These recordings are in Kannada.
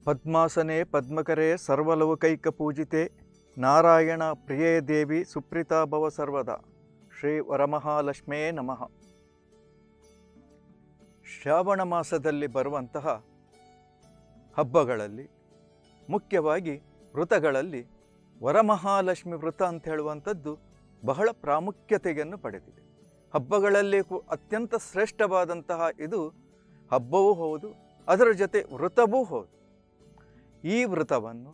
ಪದ್ಮಾಸನೆ ಪದ್ಮಕರೆ ಸರ್ವಲೌಕೈಕ ಪೂಜಿತೆ ನಾರಾಯಣ ಪ್ರಿಯೇ ದೇವಿ ಸುಪ್ರೀತಾ ಭವ ಸರ್ವದ ಶ್ರೀ ವರಮಹಾಲಕ್ಷ್ಮೇ ನಮಃ ಶ್ರಾವಣ ಮಾಸದಲ್ಲಿ ಬರುವಂತಹ ಹಬ್ಬಗಳಲ್ಲಿ ಮುಖ್ಯವಾಗಿ ವೃತಗಳಲ್ಲಿ ವರಮಹಾಲಕ್ಷ್ಮಿ ವೃತ ಅಂತ ಹೇಳುವಂಥದ್ದು ಬಹಳ ಪ್ರಾಮುಖ್ಯತೆಯನ್ನು ಪಡೆದಿದೆ ಹಬ್ಬಗಳಲ್ಲಿ ಕು- ಅತ್ಯಂತ ಶ್ರೇಷ್ಠವಾದಂತಹ ಇದು ಹಬ್ಬವೂ ಹೌದು ಅದರ ಜೊತೆ ವೃತವೂ ಹೌದು ಈ ವೃತವನ್ನು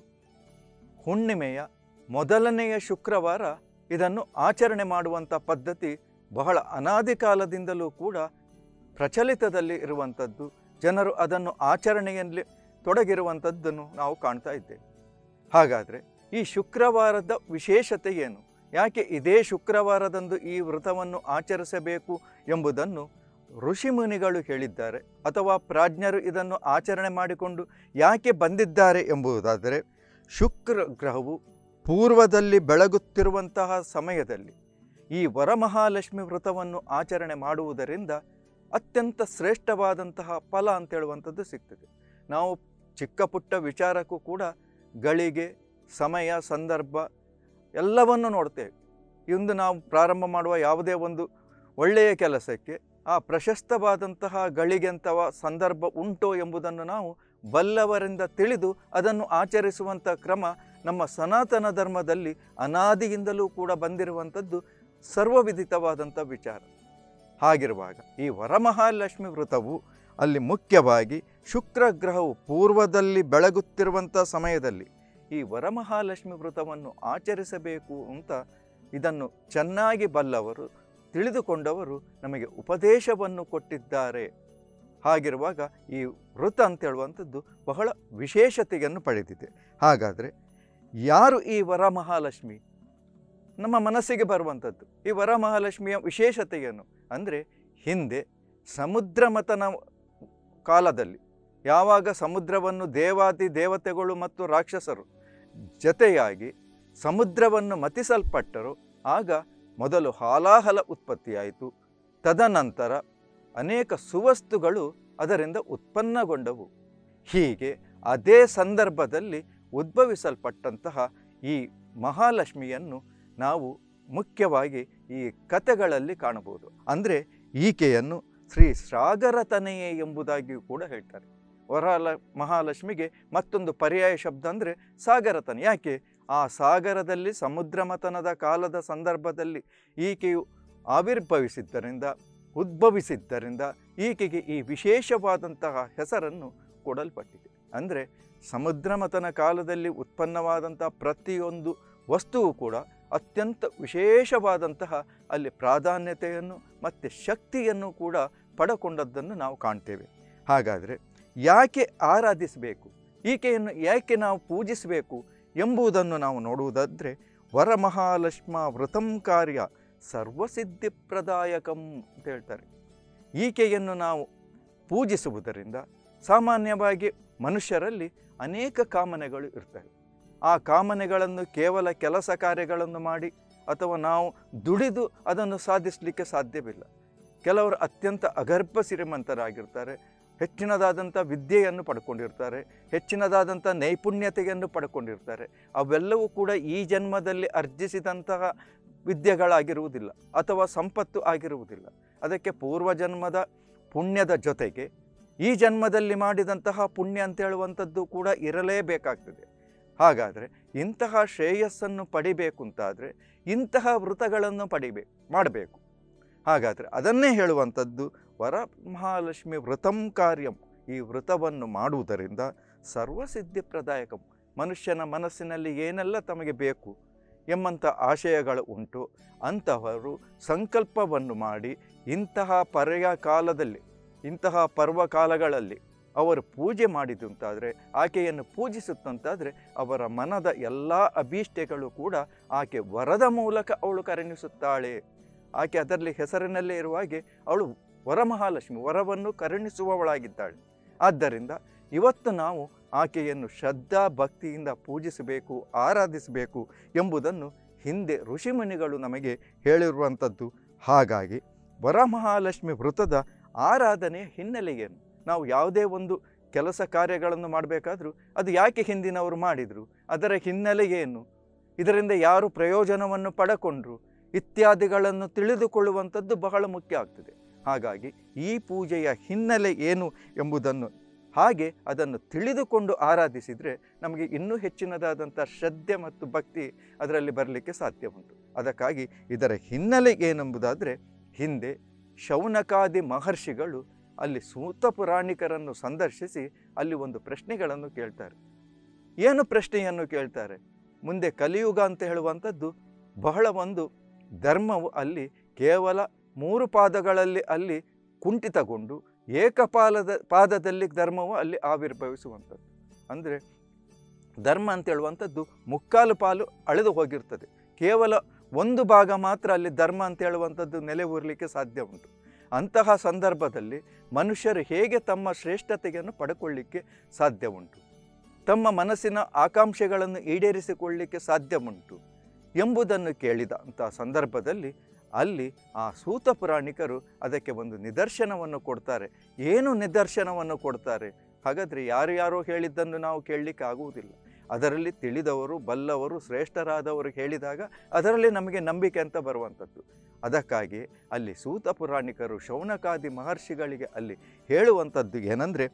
ಹುಣ್ಣಿಮೆಯ ಮೊದಲನೆಯ ಶುಕ್ರವಾರ ಇದನ್ನು ಆಚರಣೆ ಮಾಡುವಂಥ ಪದ್ಧತಿ ಬಹಳ ಅನಾದಿ ಕಾಲದಿಂದಲೂ ಕೂಡ ಪ್ರಚಲಿತದಲ್ಲಿ ಇರುವಂಥದ್ದು ಜನರು ಅದನ್ನು ಆಚರಣೆಯಲ್ಲಿ ತೊಡಗಿರುವಂಥದ್ದನ್ನು ನಾವು ಕಾಣ್ತಾ ಇದ್ದೇವೆ ಹಾಗಾದರೆ ಈ ಶುಕ್ರವಾರದ ವಿಶೇಷತೆ ಏನು ಯಾಕೆ ಇದೇ ಶುಕ್ರವಾರದಂದು ಈ ವ್ರತವನ್ನು ಆಚರಿಸಬೇಕು ಎಂಬುದನ್ನು ಋಷಿಮುನಿಗಳು ಹೇಳಿದ್ದಾರೆ ಅಥವಾ ಪ್ರಾಜ್ಞರು ಇದನ್ನು ಆಚರಣೆ ಮಾಡಿಕೊಂಡು ಯಾಕೆ ಬಂದಿದ್ದಾರೆ ಎಂಬುದಾದರೆ ಶುಕ್ರ ಗ್ರಹವು ಪೂರ್ವದಲ್ಲಿ ಬೆಳಗುತ್ತಿರುವಂತಹ ಸಮಯದಲ್ಲಿ ಈ ವರಮಹಾಲಕ್ಷ್ಮಿ ವ್ರತವನ್ನು ಆಚರಣೆ ಮಾಡುವುದರಿಂದ ಅತ್ಯಂತ ಶ್ರೇಷ್ಠವಾದಂತಹ ಫಲ ಅಂತ ಹೇಳುವಂಥದ್ದು ಸಿಗ್ತದೆ ನಾವು ಚಿಕ್ಕ ಪುಟ್ಟ ವಿಚಾರಕ್ಕೂ ಕೂಡ ಗಳಿಗೆ ಸಮಯ ಸಂದರ್ಭ ಎಲ್ಲವನ್ನು ನೋಡ್ತೇವೆ ಇಂದು ನಾವು ಪ್ರಾರಂಭ ಮಾಡುವ ಯಾವುದೇ ಒಂದು ಒಳ್ಳೆಯ ಕೆಲಸಕ್ಕೆ ಆ ಪ್ರಶಸ್ತವಾದಂತಹ ಗಳಿಗೆಂತವ ಸಂದರ್ಭ ಉಂಟೋ ಎಂಬುದನ್ನು ನಾವು ಬಲ್ಲವರಿಂದ ತಿಳಿದು ಅದನ್ನು ಆಚರಿಸುವಂಥ ಕ್ರಮ ನಮ್ಮ ಸನಾತನ ಧರ್ಮದಲ್ಲಿ ಅನಾದಿಯಿಂದಲೂ ಕೂಡ ಬಂದಿರುವಂಥದ್ದು ಸರ್ವವಿದಿತವಾದಂಥ ವಿಚಾರ ಹಾಗಿರುವಾಗ ಈ ವರಮಹಾಲಕ್ಷ್ಮಿ ವ್ರತವು ಅಲ್ಲಿ ಮುಖ್ಯವಾಗಿ ಶುಕ್ರ ಗ್ರಹವು ಪೂರ್ವದಲ್ಲಿ ಬೆಳಗುತ್ತಿರುವಂಥ ಸಮಯದಲ್ಲಿ ಈ ವರಮಹಾಲಕ್ಷ್ಮಿ ವ್ರತವನ್ನು ಆಚರಿಸಬೇಕು ಅಂತ ಇದನ್ನು ಚೆನ್ನಾಗಿ ಬಲ್ಲವರು ತಿಳಿದುಕೊಂಡವರು ನಮಗೆ ಉಪದೇಶವನ್ನು ಕೊಟ್ಟಿದ್ದಾರೆ ಹಾಗಿರುವಾಗ ಈ ವೃತ ಅಂತ ಹೇಳುವಂಥದ್ದು ಬಹಳ ವಿಶೇಷತೆಯನ್ನು ಪಡೆದಿದೆ ಹಾಗಾದರೆ ಯಾರು ಈ ವರಮಹಾಲಕ್ಷ್ಮಿ ನಮ್ಮ ಮನಸ್ಸಿಗೆ ಬರುವಂಥದ್ದು ಈ ವರಮಹಾಲಕ್ಷ್ಮಿಯ ವಿಶೇಷತೆ ಏನು ಅಂದರೆ ಹಿಂದೆ ಸಮುದ್ರ ಮತನ ಕಾಲದಲ್ಲಿ ಯಾವಾಗ ಸಮುದ್ರವನ್ನು ದೇವಾದಿ ದೇವತೆಗಳು ಮತ್ತು ರಾಕ್ಷಸರು ಜತೆಯಾಗಿ ಸಮುದ್ರವನ್ನು ಮತಿಸಲ್ಪಟ್ಟರು ಆಗ ಮೊದಲು ಹಾಲಾಹಲ ಉತ್ಪತ್ತಿಯಾಯಿತು ತದನಂತರ ಅನೇಕ ಸುವಸ್ತುಗಳು ಅದರಿಂದ ಉತ್ಪನ್ನಗೊಂಡವು ಹೀಗೆ ಅದೇ ಸಂದರ್ಭದಲ್ಲಿ ಉದ್ಭವಿಸಲ್ಪಟ್ಟಂತಹ ಈ ಮಹಾಲಕ್ಷ್ಮಿಯನ್ನು ನಾವು ಮುಖ್ಯವಾಗಿ ಈ ಕಥೆಗಳಲ್ಲಿ ಕಾಣಬಹುದು ಅಂದರೆ ಈಕೆಯನ್ನು ಶ್ರೀ ಸಾಗರ ತನೆಯೇ ಎಂಬುದಾಗಿಯೂ ಕೂಡ ಹೇಳ್ತಾರೆ ವರಲ ಮಹಾಲಕ್ಷ್ಮಿಗೆ ಮತ್ತೊಂದು ಪರ್ಯಾಯ ಶಬ್ದ ಅಂದರೆ ಸಾಗರತನ ಯಾಕೆ ಆ ಸಾಗರದಲ್ಲಿ ಸಮುದ್ರ ಮಥನದ ಕಾಲದ ಸಂದರ್ಭದಲ್ಲಿ ಈಕೆಯು ಆವಿರ್ಭವಿಸಿದ್ದರಿಂದ ಉದ್ಭವಿಸಿದ್ದರಿಂದ ಈಕೆಗೆ ಈ ವಿಶೇಷವಾದಂತಹ ಹೆಸರನ್ನು ಕೊಡಲ್ಪಟ್ಟಿದೆ ಅಂದರೆ ಸಮುದ್ರ ಮಥನ ಕಾಲದಲ್ಲಿ ಉತ್ಪನ್ನವಾದಂಥ ಪ್ರತಿಯೊಂದು ವಸ್ತುವು ಕೂಡ ಅತ್ಯಂತ ವಿಶೇಷವಾದಂತಹ ಅಲ್ಲಿ ಪ್ರಾಧಾನ್ಯತೆಯನ್ನು ಮತ್ತು ಶಕ್ತಿಯನ್ನು ಕೂಡ ಪಡಕೊಂಡದ್ದನ್ನು ನಾವು ಕಾಣ್ತೇವೆ ಹಾಗಾದರೆ ಯಾಕೆ ಆರಾಧಿಸಬೇಕು ಈಕೆಯನ್ನು ಯಾಕೆ ನಾವು ಪೂಜಿಸಬೇಕು ಎಂಬುದನ್ನು ನಾವು ನೋಡುವುದಾದರೆ ವರಮಹಾಲಕ್ಷ್ಮ ವೃತಂ ಕಾರ್ಯ ಸರ್ವಸಿದ್ಧಿಪ್ರದಾಯಕಂ ಅಂತ ಹೇಳ್ತಾರೆ ಈಕೆಯನ್ನು ನಾವು ಪೂಜಿಸುವುದರಿಂದ ಸಾಮಾನ್ಯವಾಗಿ ಮನುಷ್ಯರಲ್ಲಿ ಅನೇಕ ಕಾಮನೆಗಳು ಇರ್ತವೆ ಆ ಕಾಮನೆಗಳನ್ನು ಕೇವಲ ಕೆಲಸ ಕಾರ್ಯಗಳನ್ನು ಮಾಡಿ ಅಥವಾ ನಾವು ದುಡಿದು ಅದನ್ನು ಸಾಧಿಸಲಿಕ್ಕೆ ಸಾಧ್ಯವಿಲ್ಲ ಕೆಲವರು ಅತ್ಯಂತ ಅಗರ್ಭ ಶ್ರೀಮಂತರಾಗಿರ್ತಾರೆ ಹೆಚ್ಚಿನದಾದಂಥ ವಿದ್ಯೆಯನ್ನು ಪಡ್ಕೊಂಡಿರ್ತಾರೆ ಹೆಚ್ಚಿನದಾದಂಥ ನೈಪುಣ್ಯತೆಯನ್ನು ಪಡ್ಕೊಂಡಿರ್ತಾರೆ ಅವೆಲ್ಲವೂ ಕೂಡ ಈ ಜನ್ಮದಲ್ಲಿ ಅರ್ಜಿಸಿದಂತಹ ವಿದ್ಯೆಗಳಾಗಿರುವುದಿಲ್ಲ ಅಥವಾ ಸಂಪತ್ತು ಆಗಿರುವುದಿಲ್ಲ ಅದಕ್ಕೆ ಪೂರ್ವಜನ್ಮದ ಪುಣ್ಯದ ಜೊತೆಗೆ ಈ ಜನ್ಮದಲ್ಲಿ ಮಾಡಿದಂತಹ ಪುಣ್ಯ ಅಂತ ಹೇಳುವಂಥದ್ದು ಕೂಡ ಇರಲೇಬೇಕಾಗ್ತದೆ ಹಾಗಾದರೆ ಇಂತಹ ಶ್ರೇಯಸ್ಸನ್ನು ಪಡಿಬೇಕು ಅಂತಾದರೆ ಇಂತಹ ವೃತಗಳನ್ನು ಪಡಿಬೇಕು ಮಾಡಬೇಕು ಹಾಗಾದರೆ ಅದನ್ನೇ ಹೇಳುವಂಥದ್ದು ವರ ಮಹಾಲಕ್ಷ್ಮಿ ವೃತಂ ಕಾರ್ಯಂ ಈ ವೃತವನ್ನು ಮಾಡುವುದರಿಂದ ಸರ್ವಸಿದ್ಧಿಪ್ರದಾಯಕಂ ಮನುಷ್ಯನ ಮನಸ್ಸಿನಲ್ಲಿ ಏನೆಲ್ಲ ತಮಗೆ ಬೇಕು ಎಂಬಂಥ ಆಶಯಗಳು ಉಂಟು ಅಂತಹವರು ಸಂಕಲ್ಪವನ್ನು ಮಾಡಿ ಇಂತಹ ಪರ್ಯ ಕಾಲದಲ್ಲಿ ಇಂತಹ ಪರ್ವಕಾಲಗಳಲ್ಲಿ ಅವರು ಪೂಜೆ ಮಾಡಿದಂತಾದರೆ ಆಕೆಯನ್ನು ಪೂಜಿಸುತ್ತಂತಾದರೆ ಅವರ ಮನದ ಎಲ್ಲ ಅಭೀಷ್ಟೆಗಳು ಕೂಡ ಆಕೆ ವರದ ಮೂಲಕ ಅವಳು ಕರುಣಿಸುತ್ತಾಳೆ ಆಕೆ ಅದರಲ್ಲಿ ಹೆಸರಿನಲ್ಲೇ ಇರುವ ಹಾಗೆ ಅವಳು ವರಮಹಾಲಕ್ಷ್ಮಿ ವರವನ್ನು ಕರುಣಿಸುವವಳಾಗಿದ್ದಾಳೆ ಆದ್ದರಿಂದ ಇವತ್ತು ನಾವು ಆಕೆಯನ್ನು ಶ್ರದ್ಧಾ ಭಕ್ತಿಯಿಂದ ಪೂಜಿಸಬೇಕು ಆರಾಧಿಸಬೇಕು ಎಂಬುದನ್ನು ಹಿಂದೆ ಋಷಿಮುನಿಗಳು ನಮಗೆ ಹೇಳಿರುವಂಥದ್ದು ಹಾಗಾಗಿ ವರಮಹಾಲಕ್ಷ್ಮಿ ವೃತದ ಆರಾಧನೆಯ ಹಿನ್ನೆಲೆ ಏನು ನಾವು ಯಾವುದೇ ಒಂದು ಕೆಲಸ ಕಾರ್ಯಗಳನ್ನು ಮಾಡಬೇಕಾದ್ರೂ ಅದು ಯಾಕೆ ಹಿಂದಿನವರು ಮಾಡಿದರು ಅದರ ಹಿನ್ನೆಲೆ ಏನು ಇದರಿಂದ ಯಾರು ಪ್ರಯೋಜನವನ್ನು ಪಡಕೊಂಡ್ರು ಇತ್ಯಾದಿಗಳನ್ನು ತಿಳಿದುಕೊಳ್ಳುವಂಥದ್ದು ಬಹಳ ಮುಖ್ಯ ಆಗ್ತದೆ ಹಾಗಾಗಿ ಈ ಪೂಜೆಯ ಹಿನ್ನೆಲೆ ಏನು ಎಂಬುದನ್ನು ಹಾಗೆ ಅದನ್ನು ತಿಳಿದುಕೊಂಡು ಆರಾಧಿಸಿದರೆ ನಮಗೆ ಇನ್ನೂ ಹೆಚ್ಚಿನದಾದಂಥ ಶ್ರದ್ಧೆ ಮತ್ತು ಭಕ್ತಿ ಅದರಲ್ಲಿ ಬರಲಿಕ್ಕೆ ಸಾಧ್ಯ ಉಂಟು ಅದಕ್ಕಾಗಿ ಇದರ ಹಿನ್ನೆಲೆ ಏನೆಂಬುದಾದರೆ ಹಿಂದೆ ಶೌನಕಾದಿ ಮಹರ್ಷಿಗಳು ಅಲ್ಲಿ ಸೂತ ಪುರಾಣಿಕರನ್ನು ಸಂದರ್ಶಿಸಿ ಅಲ್ಲಿ ಒಂದು ಪ್ರಶ್ನೆಗಳನ್ನು ಕೇಳ್ತಾರೆ ಏನು ಪ್ರಶ್ನೆಯನ್ನು ಕೇಳ್ತಾರೆ ಮುಂದೆ ಕಲಿಯುಗ ಅಂತ ಹೇಳುವಂಥದ್ದು ಬಹಳ ಒಂದು ಧರ್ಮವು ಅಲ್ಲಿ ಕೇವಲ ಮೂರು ಪಾದಗಳಲ್ಲಿ ಅಲ್ಲಿ ಕುಂಠಿತಗೊಂಡು ಏಕಪಾಲದ ಪಾದದಲ್ಲಿ ಧರ್ಮವು ಅಲ್ಲಿ ಆವಿರ್ಭವಿಸುವಂಥದ್ದು ಅಂದರೆ ಧರ್ಮ ಅಂತ ಹೇಳುವಂಥದ್ದು ಮುಕ್ಕಾಲು ಪಾಲು ಅಳೆದು ಹೋಗಿರ್ತದೆ ಕೇವಲ ಒಂದು ಭಾಗ ಮಾತ್ರ ಅಲ್ಲಿ ಧರ್ಮ ಅಂತ ಹೇಳುವಂಥದ್ದು ನೆಲೆ ಊರಲಿಕ್ಕೆ ಸಾಧ್ಯ ಉಂಟು ಅಂತಹ ಸಂದರ್ಭದಲ್ಲಿ ಮನುಷ್ಯರು ಹೇಗೆ ತಮ್ಮ ಶ್ರೇಷ್ಠತೆಯನ್ನು ಪಡ್ಕೊಳ್ಳಿಕ್ಕೆ ಸಾಧ್ಯ ಉಂಟು ತಮ್ಮ ಮನಸ್ಸಿನ ಆಕಾಂಕ್ಷೆಗಳನ್ನು ಈಡೇರಿಸಿಕೊಳ್ಳಲಿಕ್ಕೆ ಸಾಧ್ಯ ಉಂಟು ಎಂಬುದನ್ನು ಕೇಳಿದ ಅಂಥ ಸಂದರ್ಭದಲ್ಲಿ ಅಲ್ಲಿ ಆ ಸೂತ ಪುರಾಣಿಕರು ಅದಕ್ಕೆ ಒಂದು ನಿದರ್ಶನವನ್ನು ಕೊಡ್ತಾರೆ ಏನು ನಿದರ್ಶನವನ್ನು ಕೊಡ್ತಾರೆ ಹಾಗಾದರೆ ಯಾರು ಯಾರೋ ಹೇಳಿದ್ದನ್ನು ನಾವು ಕೇಳಲಿಕ್ಕೆ ಆಗುವುದಿಲ್ಲ ಅದರಲ್ಲಿ ತಿಳಿದವರು ಬಲ್ಲವರು ಶ್ರೇಷ್ಠರಾದವರು ಹೇಳಿದಾಗ ಅದರಲ್ಲಿ ನಮಗೆ ನಂಬಿಕೆ ಅಂತ ಬರುವಂಥದ್ದು ಅದಕ್ಕಾಗಿ ಅಲ್ಲಿ ಸೂತ ಪುರಾಣಿಕರು ಶೌನಕಾದಿ ಮಹರ್ಷಿಗಳಿಗೆ ಅಲ್ಲಿ ಹೇಳುವಂಥದ್ದು ಏನಂದರೆ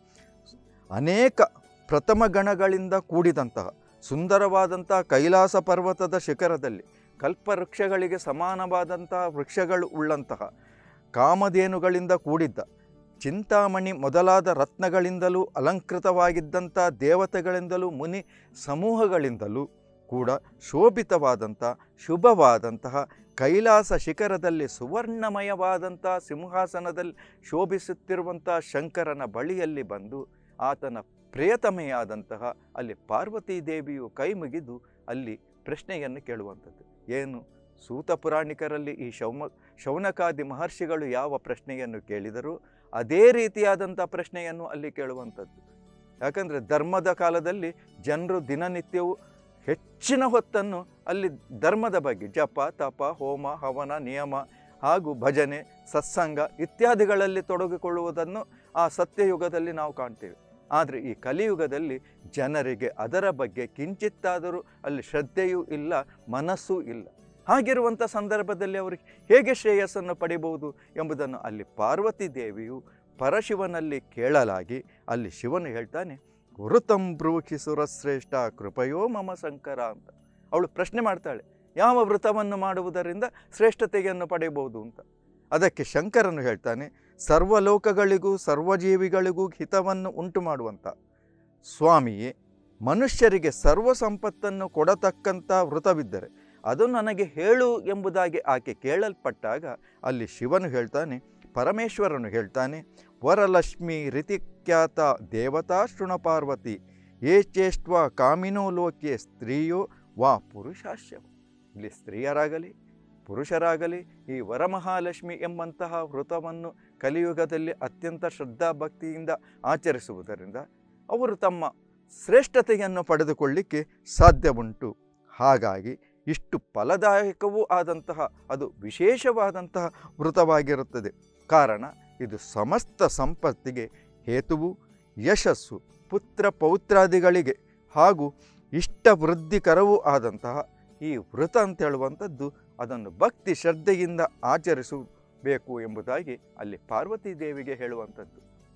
ಅನೇಕ ಪ್ರಥಮ ಗಣಗಳಿಂದ ಕೂಡಿದಂತಹ ಸುಂದರವಾದಂತಹ ಕೈಲಾಸ ಪರ್ವತದ ಶಿಖರದಲ್ಲಿ ಕಲ್ಪವೃಕ್ಷಗಳಿಗೆ ಸಮಾನವಾದಂತಹ ವೃಕ್ಷಗಳು ಉಳ್ಳಂತಹ ಕಾಮಧೇನುಗಳಿಂದ ಕೂಡಿದ್ದ ಚಿಂತಾಮಣಿ ಮೊದಲಾದ ರತ್ನಗಳಿಂದಲೂ ಅಲಂಕೃತವಾಗಿದ್ದಂಥ ದೇವತೆಗಳಿಂದಲೂ ಮುನಿ ಸಮೂಹಗಳಿಂದಲೂ ಕೂಡ ಶೋಭಿತವಾದಂಥ ಶುಭವಾದಂತಹ ಕೈಲಾಸ ಶಿಖರದಲ್ಲಿ ಸುವರ್ಣಮಯವಾದಂಥ ಸಿಂಹಾಸನದಲ್ಲಿ ಶೋಭಿಸುತ್ತಿರುವಂಥ ಶಂಕರನ ಬಳಿಯಲ್ಲಿ ಬಂದು ಆತನ ಪ್ರಿಯತಮೆಯಾದಂತಹ ಅಲ್ಲಿ ಪಾರ್ವತೀ ದೇವಿಯು ಕೈ ಮುಗಿದು ಅಲ್ಲಿ ಪ್ರಶ್ನೆಯನ್ನು ಕೇಳುವಂಥದ್ದು ಏನು ಸೂತ ಪುರಾಣಿಕರಲ್ಲಿ ಈ ಶೌಮ ಶೌನಕಾದಿ ಮಹರ್ಷಿಗಳು ಯಾವ ಪ್ರಶ್ನೆಯನ್ನು ಕೇಳಿದರೂ ಅದೇ ರೀತಿಯಾದಂಥ ಪ್ರಶ್ನೆಯನ್ನು ಅಲ್ಲಿ ಕೇಳುವಂಥದ್ದು ಯಾಕಂದರೆ ಧರ್ಮದ ಕಾಲದಲ್ಲಿ ಜನರು ದಿನನಿತ್ಯವೂ ಹೆಚ್ಚಿನ ಹೊತ್ತನ್ನು ಅಲ್ಲಿ ಧರ್ಮದ ಬಗ್ಗೆ ಜಪ ತಪ ಹೋಮ ಹವನ ನಿಯಮ ಹಾಗೂ ಭಜನೆ ಸತ್ಸಂಗ ಇತ್ಯಾದಿಗಳಲ್ಲಿ ತೊಡಗಿಕೊಳ್ಳುವುದನ್ನು ಆ ಸತ್ಯಯುಗದಲ್ಲಿ ನಾವು ಕಾಣ್ತೇವೆ ಆದರೆ ಈ ಕಲಿಯುಗದಲ್ಲಿ ಜನರಿಗೆ ಅದರ ಬಗ್ಗೆ ಕಿಂಚಿತ್ತಾದರೂ ಅಲ್ಲಿ ಶ್ರದ್ಧೆಯೂ ಇಲ್ಲ ಮನಸ್ಸೂ ಇಲ್ಲ ಹಾಗಿರುವಂಥ ಸಂದರ್ಭದಲ್ಲಿ ಅವರು ಹೇಗೆ ಶ್ರೇಯಸ್ಸನ್ನು ಪಡಿಬಹುದು ಎಂಬುದನ್ನು ಅಲ್ಲಿ ಪಾರ್ವತಿ ದೇವಿಯು ಪರಶಿವನಲ್ಲಿ ಕೇಳಲಾಗಿ ಅಲ್ಲಿ ಶಿವನು ಹೇಳ್ತಾನೆ ಗುರುತಂ ಬ್ರೂಹಿ ಸುರಶ್ರೇಷ್ಠ ಕೃಪಯೋ ಮಮ ಶಂಕರ ಅಂತ ಅವಳು ಪ್ರಶ್ನೆ ಮಾಡ್ತಾಳೆ ಯಾವ ವೃತವನ್ನು ಮಾಡುವುದರಿಂದ ಶ್ರೇಷ್ಠತೆಯನ್ನು ಪಡೆಯಬಹುದು ಅಂತ ಅದಕ್ಕೆ ಶಂಕರನು ಹೇಳ್ತಾನೆ ಸರ್ವಲೋಕಗಳಿಗೂ ಸರ್ವಜೀವಿಗಳಿಗೂ ಹಿತವನ್ನು ಉಂಟು ಮಾಡುವಂಥ ಸ್ವಾಮಿಯೇ ಮನುಷ್ಯರಿಗೆ ಸರ್ವ ಸಂಪತ್ತನ್ನು ಕೊಡತಕ್ಕಂಥ ವೃತವಿದ್ದರೆ ಅದು ನನಗೆ ಹೇಳು ಎಂಬುದಾಗಿ ಆಕೆ ಕೇಳಲ್ಪಟ್ಟಾಗ ಅಲ್ಲಿ ಶಿವನು ಹೇಳ್ತಾನೆ ಪರಮೇಶ್ವರನು ಹೇಳ್ತಾನೆ ವರಲಕ್ಷ್ಮಿ ರಿತಿಖ್ಯಾತ ದೇವತಾ ಶೃಣ ಪಾರ್ವತಿ ಏಚೇಷ್ಟ್ವ ಕಾಮಿನೋ ಲೋಕೆ ಸ್ತ್ರೀಯೋ ವಾ ಪುರುಷಾಶ್ಯ ಇಲ್ಲಿ ಸ್ತ್ರೀಯರಾಗಲಿ ಪುರುಷರಾಗಲಿ ಈ ವರಮಹಾಲಕ್ಷ್ಮಿ ಎಂಬಂತಹ ವೃತವನ್ನು ಕಲಿಯುಗದಲ್ಲಿ ಅತ್ಯಂತ ಶ್ರದ್ಧಾಭಕ್ತಿಯಿಂದ ಆಚರಿಸುವುದರಿಂದ ಅವರು ತಮ್ಮ ಶ್ರೇಷ್ಠತೆಯನ್ನು ಪಡೆದುಕೊಳ್ಳಿಕ್ಕೆ ಸಾಧ್ಯ ಉಂಟು ಹಾಗಾಗಿ ಇಷ್ಟು ಫಲದಾಯಕವೂ ಆದಂತಹ ಅದು ವಿಶೇಷವಾದಂತಹ ವೃತವಾಗಿರುತ್ತದೆ ಕಾರಣ ಇದು ಸಮಸ್ತ ಸಂಪತ್ತಿಗೆ ಹೇತುವು ಯಶಸ್ಸು ಪುತ್ರ ಪೌತ್ರಾದಿಗಳಿಗೆ ಹಾಗೂ ಇಷ್ಟ ವೃದ್ಧಿಕರವೂ ಆದಂತಹ ಈ ವೃತ ಅಂತ ಹೇಳುವಂಥದ್ದು ಅದನ್ನು ಭಕ್ತಿ ಶ್ರದ್ಧೆಯಿಂದ ಆಚರಿಸಬೇಕು ಎಂಬುದಾಗಿ ಅಲ್ಲಿ ಪಾರ್ವತಿ ದೇವಿಗೆ ಹೇಳುವಂಥದ್ದು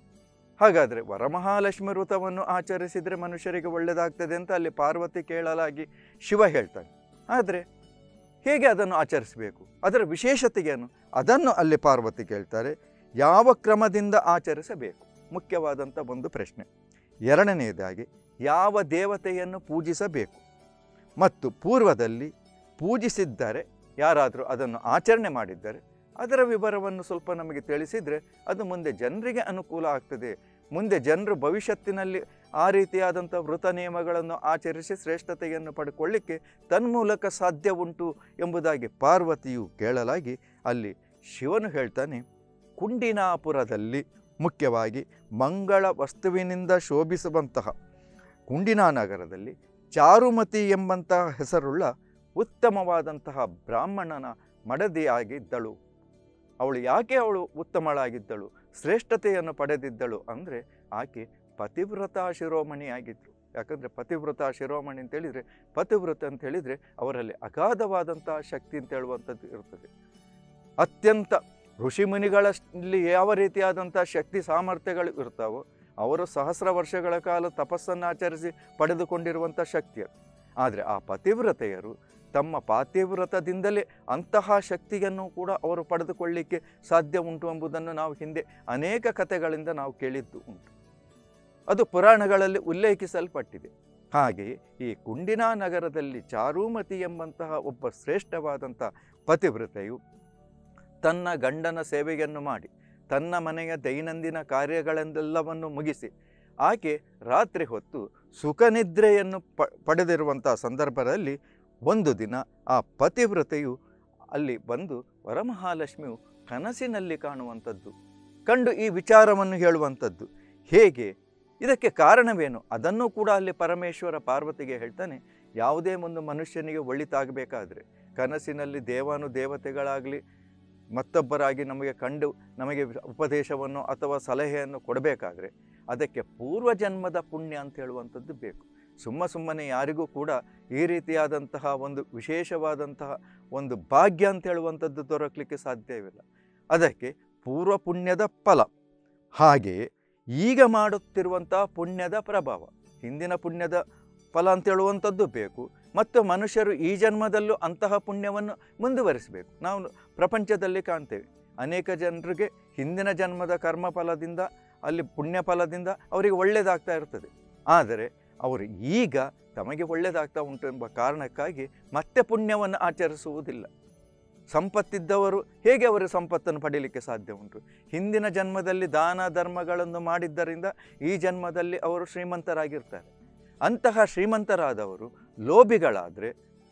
ಹಾಗಾದರೆ ವರಮಹಾಲಕ್ಷ್ಮಿ ವೃತವನ್ನು ಆಚರಿಸಿದರೆ ಮನುಷ್ಯರಿಗೆ ಒಳ್ಳೆಯದಾಗ್ತದೆ ಅಂತ ಅಲ್ಲಿ ಪಾರ್ವತಿ ಕೇಳಲಾಗಿ ಶಿವ ಹೇಳ್ತಾನೆ ಆದರೆ ಹೇಗೆ ಅದನ್ನು ಆಚರಿಸಬೇಕು ಅದರ ವಿಶೇಷತೆಗೇನು ಅದನ್ನು ಅಲ್ಲಿ ಪಾರ್ವತಿ ಕೇಳ್ತಾರೆ ಯಾವ ಕ್ರಮದಿಂದ ಆಚರಿಸಬೇಕು ಮುಖ್ಯವಾದಂಥ ಒಂದು ಪ್ರಶ್ನೆ ಎರಡನೆಯದಾಗಿ ಯಾವ ದೇವತೆಯನ್ನು ಪೂಜಿಸಬೇಕು ಮತ್ತು ಪೂರ್ವದಲ್ಲಿ ಪೂಜಿಸಿದ್ದರೆ ಯಾರಾದರೂ ಅದನ್ನು ಆಚರಣೆ ಮಾಡಿದ್ದರೆ ಅದರ ವಿವರವನ್ನು ಸ್ವಲ್ಪ ನಮಗೆ ತಿಳಿಸಿದರೆ ಅದು ಮುಂದೆ ಜನರಿಗೆ ಅನುಕೂಲ ಆಗ್ತದೆ ಮುಂದೆ ಜನರು ಭವಿಷ್ಯತ್ತಿನಲ್ಲಿ ಆ ರೀತಿಯಾದಂಥ ವೃತ ನಿಯಮಗಳನ್ನು ಆಚರಿಸಿ ಶ್ರೇಷ್ಠತೆಯನ್ನು ಪಡ್ಕೊಳ್ಳಿಕ್ಕೆ ತನ್ಮೂಲಕ ಸಾಧ್ಯ ಉಂಟು ಎಂಬುದಾಗಿ ಪಾರ್ವತಿಯು ಕೇಳಲಾಗಿ ಅಲ್ಲಿ ಶಿವನು ಹೇಳ್ತಾನೆ ಕುಂಡಿನಾಪುರದಲ್ಲಿ ಮುಖ್ಯವಾಗಿ ಮಂಗಳ ವಸ್ತುವಿನಿಂದ ಶೋಭಿಸುವಂತಹ ಕುಂಡಿನಾ ನಗರದಲ್ಲಿ ಚಾರುಮತಿ ಎಂಬಂತಹ ಹೆಸರುಳ್ಳ ಉತ್ತಮವಾದಂತಹ ಬ್ರಾಹ್ಮಣನ ಮಡದಿಯಾಗಿದ್ದಳು ಅವಳು ಯಾಕೆ ಅವಳು ಉತ್ತಮಳಾಗಿದ್ದಳು ಶ್ರೇಷ್ಠತೆಯನ್ನು ಪಡೆದಿದ್ದಳು ಅಂದರೆ ಆಕೆ ಪತಿವ್ರತ ಶಿರೋಮಣಿ ಆಗಿದ್ರು ಯಾಕಂದರೆ ಪತಿವ್ರತ ಶಿರೋಮಣಿ ಅಂತ ಹೇಳಿದರೆ ಪತಿವ್ರತ ಅಂತ ಹೇಳಿದರೆ ಅವರಲ್ಲಿ ಅಗಾಧವಾದಂತಹ ಶಕ್ತಿ ಅಂತ ಹೇಳುವಂಥದ್ದು ಇರ್ತದೆ ಅತ್ಯಂತ ಋಷಿಮುನಿಗಳಲ್ಲಿ ಯಾವ ರೀತಿಯಾದಂಥ ಶಕ್ತಿ ಸಾಮರ್ಥ್ಯಗಳು ಇರ್ತಾವೋ ಅವರು ಸಹಸ್ರ ವರ್ಷಗಳ ಕಾಲ ತಪಸ್ಸನ್ನು ಆಚರಿಸಿ ಪಡೆದುಕೊಂಡಿರುವಂಥ ಶಕ್ತಿ ಅದು ಆದರೆ ಆ ಪತಿವ್ರತೆಯರು ತಮ್ಮ ಪಾತಿವ್ರತದಿಂದಲೇ ಅಂತಹ ಶಕ್ತಿಯನ್ನು ಕೂಡ ಅವರು ಪಡೆದುಕೊಳ್ಳಿಕ್ಕೆ ಸಾಧ್ಯ ಉಂಟು ಎಂಬುದನ್ನು ನಾವು ಹಿಂದೆ ಅನೇಕ ಕಥೆಗಳಿಂದ ನಾವು ಕೇಳಿದ್ದು ಉಂಟು ಅದು ಪುರಾಣಗಳಲ್ಲಿ ಉಲ್ಲೇಖಿಸಲ್ಪಟ್ಟಿದೆ ಹಾಗೆಯೇ ಈ ಕುಂಡಿನಾ ನಗರದಲ್ಲಿ ಚಾರುಮತಿ ಎಂಬಂತಹ ಒಬ್ಬ ಶ್ರೇಷ್ಠವಾದಂಥ ಪತಿವ್ರತೆಯು ತನ್ನ ಗಂಡನ ಸೇವೆಯನ್ನು ಮಾಡಿ ತನ್ನ ಮನೆಯ ದೈನಂದಿನ ಕಾರ್ಯಗಳೆಲ್ಲವನ್ನು ಮುಗಿಸಿ ಆಕೆ ರಾತ್ರಿ ಹೊತ್ತು ಸುಖನಿದ್ರೆಯನ್ನು ಪ ಪಡೆದಿರುವಂಥ ಸಂದರ್ಭದಲ್ಲಿ ಒಂದು ದಿನ ಆ ಪತಿವ್ರತೆಯು ಅಲ್ಲಿ ಬಂದು ವರಮಹಾಲಕ್ಷ್ಮಿಯು ಕನಸಿನಲ್ಲಿ ಕಾಣುವಂಥದ್ದು ಕಂಡು ಈ ವಿಚಾರವನ್ನು ಹೇಳುವಂಥದ್ದು ಹೇಗೆ ಇದಕ್ಕೆ ಕಾರಣವೇನು ಅದನ್ನು ಕೂಡ ಅಲ್ಲಿ ಪರಮೇಶ್ವರ ಪಾರ್ವತಿಗೆ ಹೇಳ್ತಾನೆ ಯಾವುದೇ ಒಂದು ಮನುಷ್ಯನಿಗೆ ಒಳಿತಾಗಬೇಕಾದ್ರೆ ಕನಸಿನಲ್ಲಿ ದೇವಾನು ದೇವತೆಗಳಾಗಲಿ ಮತ್ತೊಬ್ಬರಾಗಿ ನಮಗೆ ಕಂಡು ನಮಗೆ ಉಪದೇಶವನ್ನು ಅಥವಾ ಸಲಹೆಯನ್ನು ಕೊಡಬೇಕಾದ್ರೆ ಅದಕ್ಕೆ ಪೂರ್ವಜನ್ಮದ ಪುಣ್ಯ ಅಂತ ಹೇಳುವಂಥದ್ದು ಬೇಕು ಸುಮ್ಮ ಸುಮ್ಮನೆ ಯಾರಿಗೂ ಕೂಡ ಈ ರೀತಿಯಾದಂತಹ ಒಂದು ವಿಶೇಷವಾದಂತಹ ಒಂದು ಭಾಗ್ಯ ಅಂತ ಹೇಳುವಂಥದ್ದು ದೊರಕಲಿಕ್ಕೆ ಸಾಧ್ಯವಿಲ್ಲ ಅದಕ್ಕೆ ಪೂರ್ವ ಪುಣ್ಯದ ಫಲ ಹಾಗೆಯೇ ಈಗ ಮಾಡುತ್ತಿರುವಂತಹ ಪುಣ್ಯದ ಪ್ರಭಾವ ಹಿಂದಿನ ಪುಣ್ಯದ ಫಲ ಅಂತ ಹೇಳುವಂಥದ್ದು ಬೇಕು ಮತ್ತು ಮನುಷ್ಯರು ಈ ಜನ್ಮದಲ್ಲೂ ಅಂತಹ ಪುಣ್ಯವನ್ನು ಮುಂದುವರಿಸಬೇಕು ನಾವು ಪ್ರಪಂಚದಲ್ಲಿ ಕಾಣ್ತೇವೆ ಅನೇಕ ಜನರಿಗೆ ಹಿಂದಿನ ಜನ್ಮದ ಕರ್ಮ ಫಲದಿಂದ ಅಲ್ಲಿ ಪುಣ್ಯ ಫಲದಿಂದ ಅವರಿಗೆ ಒಳ್ಳೆಯದಾಗ್ತಾ ಇರ್ತದೆ ಆದರೆ ಅವರು ಈಗ ತಮಗೆ ಒಳ್ಳೆಯದಾಗ್ತಾ ಉಂಟು ಎಂಬ ಕಾರಣಕ್ಕಾಗಿ ಮತ್ತೆ ಪುಣ್ಯವನ್ನು ಆಚರಿಸುವುದಿಲ್ಲ ಸಂಪತ್ತಿದ್ದವರು ಹೇಗೆ ಅವರು ಸಂಪತ್ತನ್ನು ಪಡೀಲಿಕ್ಕೆ ಸಾಧ್ಯ ಉಂಟು ಹಿಂದಿನ ಜನ್ಮದಲ್ಲಿ ದಾನ ಧರ್ಮಗಳನ್ನು ಮಾಡಿದ್ದರಿಂದ ಈ ಜನ್ಮದಲ್ಲಿ ಅವರು ಶ್ರೀಮಂತರಾಗಿರ್ತಾರೆ ಅಂತಹ ಶ್ರೀಮಂತರಾದವರು ಲೋಭಿಗಳಾದರೆ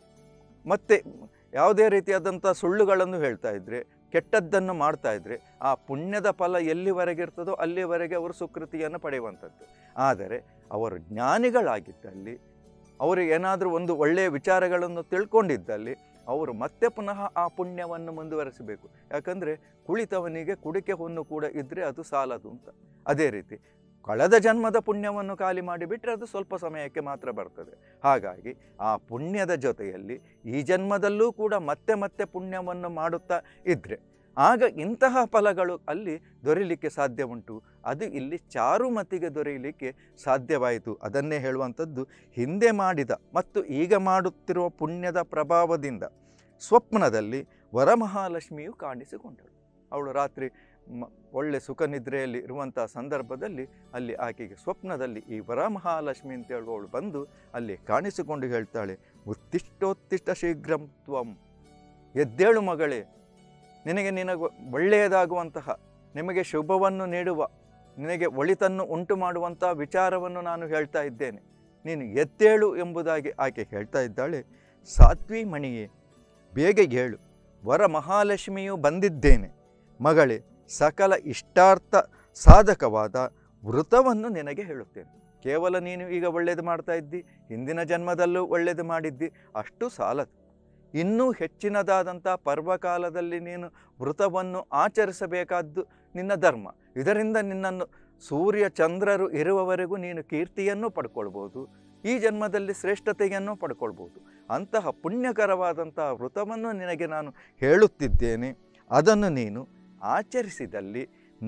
ಮತ್ತೆ ಯಾವುದೇ ರೀತಿಯಾದಂಥ ಸುಳ್ಳುಗಳನ್ನು ಹೇಳ್ತಾ ಇದ್ದರೆ ಕೆಟ್ಟದ್ದನ್ನು ಮಾಡ್ತಾ ಇದ್ದರೆ ಆ ಪುಣ್ಯದ ಫಲ ಎಲ್ಲಿವರೆಗಿರ್ತದೋ ಅಲ್ಲಿವರೆಗೆ ಅವರು ಸುಕೃತಿಯನ್ನು ಪಡೆಯುವಂಥದ್ದು ಆದರೆ ಅವರು ಜ್ಞಾನಿಗಳಾಗಿದ್ದಲ್ಲಿ ಅವರು ಏನಾದರೂ ಒಂದು ಒಳ್ಳೆಯ ವಿಚಾರಗಳನ್ನು ತಿಳ್ಕೊಂಡಿದ್ದಲ್ಲಿ ಅವರು ಮತ್ತೆ ಪುನಃ ಆ ಪುಣ್ಯವನ್ನು ಮುಂದುವರಿಸಬೇಕು ಯಾಕಂದರೆ ಕುಳಿತವನಿಗೆ ಕುಡಿಕೆ ಹೊನ್ನು ಕೂಡ ಇದ್ದರೆ ಅದು ಸಾಲದು ಅಂತ ಅದೇ ರೀತಿ ಕಳೆದ ಜನ್ಮದ ಪುಣ್ಯವನ್ನು ಖಾಲಿ ಮಾಡಿಬಿಟ್ರೆ ಅದು ಸ್ವಲ್ಪ ಸಮಯಕ್ಕೆ ಮಾತ್ರ ಬರ್ತದೆ ಹಾಗಾಗಿ ಆ ಪುಣ್ಯದ ಜೊತೆಯಲ್ಲಿ ಈ ಜನ್ಮದಲ್ಲೂ ಕೂಡ ಮತ್ತೆ ಮತ್ತೆ ಪುಣ್ಯವನ್ನು ಮಾಡುತ್ತಾ ಇದ್ದರೆ ಆಗ ಇಂತಹ ಫಲಗಳು ಅಲ್ಲಿ ದೊರೆಯಲಿಕ್ಕೆ ಸಾಧ್ಯ ಉಂಟು ಅದು ಇಲ್ಲಿ ಚಾರುಮತಿಗೆ ದೊರೆಯಲಿಕ್ಕೆ ಸಾಧ್ಯವಾಯಿತು ಅದನ್ನೇ ಹೇಳುವಂಥದ್ದು ಹಿಂದೆ ಮಾಡಿದ ಮತ್ತು ಈಗ ಮಾಡುತ್ತಿರುವ ಪುಣ್ಯದ ಪ್ರಭಾವದಿಂದ ಸ್ವಪ್ನದಲ್ಲಿ ವರಮಹಾಲಕ್ಷ್ಮಿಯು ಕಾಣಿಸಿಕೊಂಡಳು ಅವಳು ರಾತ್ರಿ ಮ ಒಳ್ಳೆ ಸುಖ ನಿದ್ರೆಯಲ್ಲಿ ಇರುವಂಥ ಸಂದರ್ಭದಲ್ಲಿ ಅಲ್ಲಿ ಆಕೆಗೆ ಸ್ವಪ್ನದಲ್ಲಿ ಈ ವರಮಹಾಲಕ್ಷ್ಮಿ ಅಂತ ಹೇಳುವವಳು ಬಂದು ಅಲ್ಲಿ ಕಾಣಿಸಿಕೊಂಡು ಹೇಳ್ತಾಳೆ ಉತ್ತಿಷ್ಟೋತ್ತಿಷ್ಟ ಶೀಘ್ರಂ ತ್ವಂ ಎದ್ದೇಳು ಮಗಳೇ ನಿನಗೆ ನಿನಗೆ ಒಳ್ಳೆಯದಾಗುವಂತಹ ನಿಮಗೆ ಶುಭವನ್ನು ನೀಡುವ ನಿನಗೆ ಒಳಿತನ್ನು ಉಂಟು ಮಾಡುವಂಥ ವಿಚಾರವನ್ನು ನಾನು ಹೇಳ್ತಾ ಇದ್ದೇನೆ ನೀನು ಎದ್ದೇಳು ಎಂಬುದಾಗಿ ಆಕೆ ಹೇಳ್ತಾ ಇದ್ದಾಳೆ ಸಾತ್ವಿ ಮಣಿಯೇ ಬೇಗ ಹೇಳು ವರ ಮಹಾಲಕ್ಷ್ಮಿಯು ಬಂದಿದ್ದೇನೆ ಮಗಳೇ ಸಕಲ ಇಷ್ಟಾರ್ಥ ಸಾಧಕವಾದ ವೃತವನ್ನು ನಿನಗೆ ಹೇಳುತ್ತೇನೆ ಕೇವಲ ನೀನು ಈಗ ಒಳ್ಳೆಯದು ಮಾಡ್ತಾ ಇದ್ದಿ ಹಿಂದಿನ ಜನ್ಮದಲ್ಲೂ ಒಳ್ಳೆಯದು ಮಾಡಿದ್ದಿ ಅಷ್ಟು ಸಾಲದು ಇನ್ನೂ ಹೆಚ್ಚಿನದಾದಂಥ ಪರ್ವಕಾಲದಲ್ಲಿ ನೀನು ವೃತವನ್ನು ಆಚರಿಸಬೇಕಾದ್ದು ನಿನ್ನ ಧರ್ಮ ಇದರಿಂದ ನಿನ್ನನ್ನು ಸೂರ್ಯ ಚಂದ್ರರು ಇರುವವರೆಗೂ ನೀನು ಕೀರ್ತಿಯನ್ನು ಪಡ್ಕೊಳ್ಬೋದು ಈ ಜನ್ಮದಲ್ಲಿ ಶ್ರೇಷ್ಠತೆಯನ್ನು ಪಡ್ಕೊಳ್ಬೋದು ಅಂತಹ ಪುಣ್ಯಕರವಾದಂತಹ ವೃತವನ್ನು ನಿನಗೆ ನಾನು ಹೇಳುತ್ತಿದ್ದೇನೆ ಅದನ್ನು ನೀನು ಆಚರಿಸಿದಲ್ಲಿ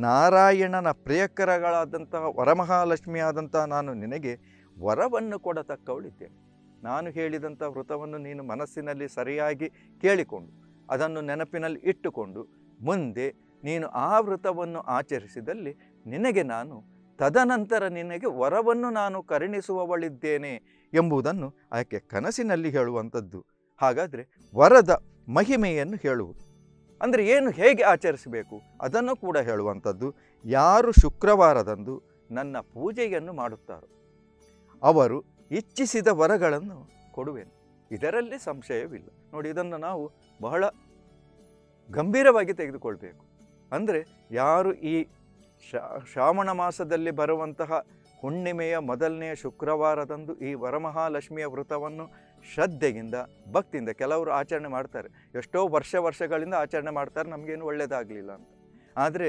ನಾರಾಯಣನ ಪ್ರಿಯಕರಗಳಾದಂತಹ ವರಮಹಾಲಕ್ಷ್ಮಿಯಾದಂತಹ ನಾನು ನಿನಗೆ ವರವನ್ನು ಕೊಡತಕ್ಕವಳಿದ್ದೇನೆ ನಾನು ಹೇಳಿದಂಥ ವೃತವನ್ನು ನೀನು ಮನಸ್ಸಿನಲ್ಲಿ ಸರಿಯಾಗಿ ಕೇಳಿಕೊಂಡು ಅದನ್ನು ನೆನಪಿನಲ್ಲಿ ಇಟ್ಟುಕೊಂಡು ಮುಂದೆ ನೀನು ಆ ವೃತವನ್ನು ಆಚರಿಸಿದಲ್ಲಿ ನಿನಗೆ ನಾನು ತದನಂತರ ನಿನಗೆ ವರವನ್ನು ನಾನು ಕರುಣಿಸುವವಳಿದ್ದೇನೆ ಎಂಬುದನ್ನು ಆಕೆ ಕನಸಿನಲ್ಲಿ ಹೇಳುವಂಥದ್ದು ಹಾಗಾದರೆ ವರದ ಮಹಿಮೆಯನ್ನು ಹೇಳುವುದು ಅಂದರೆ ಏನು ಹೇಗೆ ಆಚರಿಸಬೇಕು ಅದನ್ನು ಕೂಡ ಹೇಳುವಂಥದ್ದು ಯಾರು ಶುಕ್ರವಾರದಂದು ನನ್ನ ಪೂಜೆಯನ್ನು ಮಾಡುತ್ತಾರೋ ಅವರು ಇಚ್ಛಿಸಿದ ವರಗಳನ್ನು ಕೊಡುವೆನು ಇದರಲ್ಲಿ ಸಂಶಯವಿಲ್ಲ ನೋಡಿ ಇದನ್ನು ನಾವು ಬಹಳ ಗಂಭೀರವಾಗಿ ತೆಗೆದುಕೊಳ್ಬೇಕು ಅಂದರೆ ಯಾರು ಈ ಶ್ರಾವಣ ಮಾಸದಲ್ಲಿ ಬರುವಂತಹ ಹುಣ್ಣಿಮೆಯ ಮೊದಲನೆಯ ಶುಕ್ರವಾರದಂದು ಈ ವರಮಹಾಲಕ್ಷ್ಮಿಯ ವೃತವನ್ನು ಶ್ರದ್ಧೆಯಿಂದ ಭಕ್ತಿಯಿಂದ ಕೆಲವರು ಆಚರಣೆ ಮಾಡ್ತಾರೆ ಎಷ್ಟೋ ವರ್ಷ ವರ್ಷಗಳಿಂದ ಆಚರಣೆ ಮಾಡ್ತಾರೆ ನಮಗೇನು ಒಳ್ಳೆಯದಾಗಲಿಲ್ಲ ಅಂತ ಆದರೆ